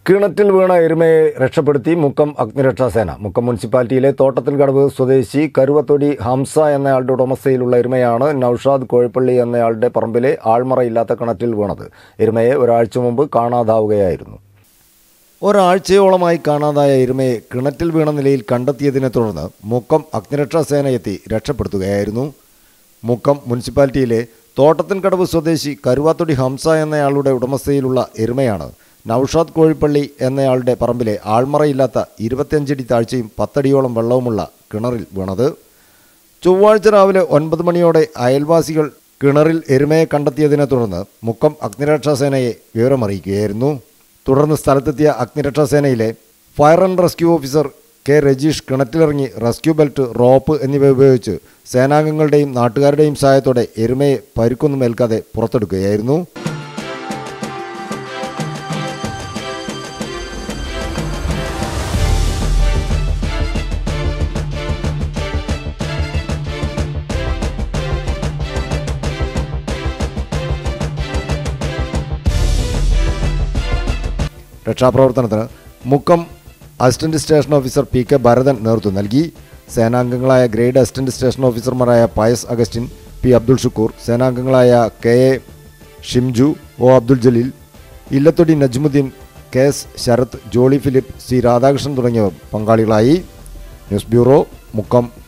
കിണറ്റിൽ വീണ എരുമയെ രക്ഷപ്പെടുത്തി മുക്കം അഗ്നിരക്ഷാസേന മുക്കം മുനിസിപ്പാലിറ്റിയിലെ തോട്ടത്തിൽ കടവ് സ്വദേശി കരുവത്തൊടി ഹംസ എന്നയാളുടെ ഉടമസ്ഥയിലുള്ള എരുമയാണ് നൌഷാദ് കോഴിപ്പള്ളി എന്നയാളുടെ പറമ്പിലെ ആൾമറയില്ലാത്ത കിണറ്റിൽ വീണത് എരുമയെ ഒരാഴ്ച മുമ്പ് കാണാതാവുകയായിരുന്നു ഒരാഴ്ചയോളമായി കാണാതായ എരുമയെ കിണറ്റിൽ വീണ നിലയിൽ കണ്ടെത്തിയതിനെ തുടർന്ന് മുക്കം അഗ്നിരക്ഷാസേന എത്തി രക്ഷപ്പെടുത്തുകയായിരുന്നു മുക്കം മുനിസിപ്പാലിറ്റിയിലെ തോട്ടത്തിൻകടവ് സ്വദേശി കരുവാത്തൊടി ഹംസ എന്നയാളുടെ ഉടമസ്ഥയിലുള്ള എരുമയാണ് നൌഷാദ് കോഴിപ്പള്ളി എന്നയാളുടെ പറമ്പിലെ ആൾമറയില്ലാത്ത ഇരുപത്തിയഞ്ചടി താഴ്ചയും പത്തടിയോളം വെള്ളവുമുള്ള കിണറിൽ വീണത് ചൊവ്വാഴ്ച രാവിലെ ഒൻപത് മണിയോടെ അയൽവാസികൾ കിണറിൽ എരുമയെ കണ്ടെത്തിയതിനെ തുടർന്ന് മുക്കം അഗ്നിരക്ഷാസേനയെ വിവരമറിയിക്കുകയായിരുന്നു തുടർന്ന് സ്ഥലത്തെത്തിയ അഗ്നിരക്ഷാസേനയിലെ fire and rescue officer K Rajeesh കിണറ്റിലിറങ്ങി റെസ്ക്യൂ ബെൽറ്റ് റോപ്പ് എന്നിവ ഉപയോഗിച്ച് സേനാംഗങ്ങളുടെയും നാട്ടുകാരുടെയും സഹായത്തോടെ എരുമയെ പരുക്കൊന്നും ഏൽക്കാതെ പുറത്തെടുക്കുകയായിരുന്നു രക്ഷാപ്രവർത്തനത്തിന് Mukkam assistant station officer P K Bharathan നേതൃത്വം നൽകി സേനാംഗങ്ങളായ ഗ്രേഡ് അസിസ്റ്റന്റ് സ്റ്റേഷൻ ഓഫീസർമാരായ പയസ് അഗസ്റ്റിൻ പി അബ്ദുൾ ഷുക്കൂർ സേനാംഗങ്ങളായ K A Shimju O Abdul Jaleel Illathodi Najmudheen K S Sarath Jolly Philip C Radhakrishnan തുടങ്ങിയവർ പങ്കാളികളായി ന്യൂസ് ബ്യൂറോ മുക്കം